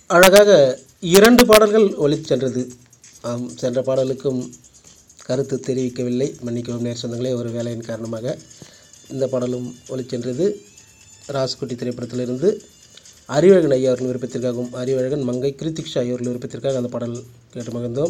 அழகாக இரண்டு பாடல்கள் ஒலித்து சென்றது ஆம் சென்ற பாடலுக்கும் கருத்து தெரிவிக்கவில்லை மன்னிக்கவும் நேர் சொந்தங்களே ஒரு வேலையின் காரணமாக இந்த பாடலும் ஒலிச்சென்றது ராசுக்குட்டி திரைப்படத்திலிருந்து அறிவழகன் ஐயா அவர்கள் விருப்பத்திற்காகவும் அறிவழகன் மங்கை கிருத்திக் ஷா அவர்கள் விருப்பத்திற்காக அந்த பாடல் கேட்டு மகிழ்ந்தோம்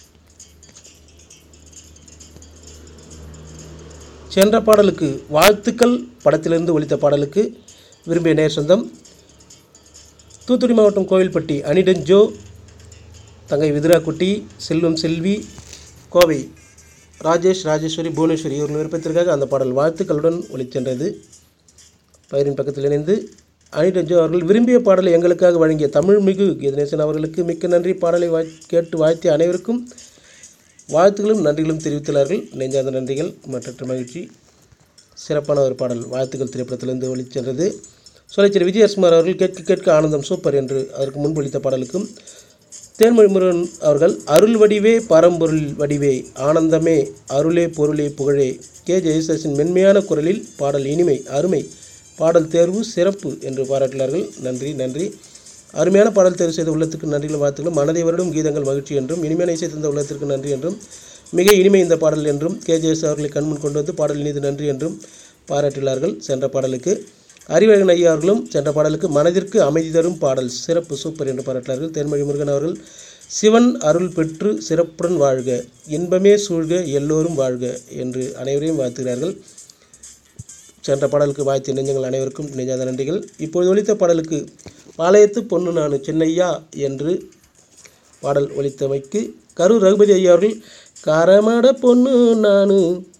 சென்ற பாடலுக்கு வாழ்த்துக்கள் படத்திலிருந்து ஒலித்த பாடலுக்கு விரும்பிய நேர் சொந்தம் தூத்துக்குடி மாவட்டம் கோவில்பட்டி அனிடன் ஜோ தங்கை விதுராக்குட்டி செல்வம் செல்வி கோவை ராஜேஷ் ராஜேஸ்வரி புவனேஸ்வரி இவர்கள் விருப்பத்திற்காக அந்த பாடல் வாழ்த்துக்களுடன் ஒளிச்சென்றது பயிரின் பக்கத்தில் இணைந்து அனிடன் ஜோ அவர்கள் விரும்பிய பாடலை எங்களுக்காக வழங்கிய தமிழ்மிகு கீதநேசன் அவர்களுக்கு மிக்க நன்றி பாடலை வாழ் கேட்டு வாழ்த்திய அனைவருக்கும் வாழ்த்துக்களும் நன்றிகளும் தெரிவித்துள்ளார்கள் நெஞ்சார்ந்த நன்றிகள் மற்ற மகிழ்ச்சி சிறப்பான ஒரு பாடல் வாழ்த்துக்கள் திரைப்படத்திலிருந்து ஒளிச்சென்றது சொலைச்சர் விஜயகுமார் அவர்கள் கேட்க கேட்க ஆனந்தம் சூப்பர் என்று அதற்கு முன்பு ஒலித்த பாடலுக்கும் தேன்மொழி முருகன் அவர்கள் அருள் வடிவே பரம்பொருள் வடிவே ஆனந்தமே அருளே பொருளே புகழே கே ஜெயசேஷன் மென்மையான குரலில் பாடல் இனிமை அருமை பாடல் தேர்வு சிறப்பு என்று பாராட்டினார்கள் நன்றி நன்றி அருமையான பாடல் தேர்வு செய்த உள்ளத்துக்கு நன்றிகளும் வாழ்த்துக்களும் மனதை வருடம் கீதங்கள் மகிழ்ச்சி என்றும் இனிமையான இசை தந்த உள்ளத்திற்கு நன்றி என்றும் மிக இனிமை இந்த பாடல் என்றும் கேஜேஎஸ் அவர்களை கண்முன் கொண்டு வந்து பாடல் இனிது நன்றி என்றும் பாராட்டினார்கள் சென்ற பாடலுக்கு அறிவழகன் ஐயா அவர்களும் சென்ற பாடலுக்கு மனதிற்கு அமைதி தரும் பாடல் சிறப்பு சூப்பர் என்று பாராட்டினார்கள் தேன்மொழி முருகன் அவர்கள் சிவன் அருள் பெற்று சிறப்புடன் வாழ்க இன்பமே சூழ்க எல்லோரும் வாழ்க என்று அனைவரையும் வாழ்த்துகிறார்கள் சென்ற பாடலுக்கு வாழ்த்திய நெஞ்சங்கள் அனைவருக்கும் நெஞ்சாத நன்றிகள் இப்பொழுது ஒலித்த பாடலுக்கு பாளையத்து பொண்ணு நானு சென்னையா என்று பாடல் ஒலித்தமைக்கு கரூர் ரகுபதி ஐயா அவர்கள் கரமட பொண்ணு நானு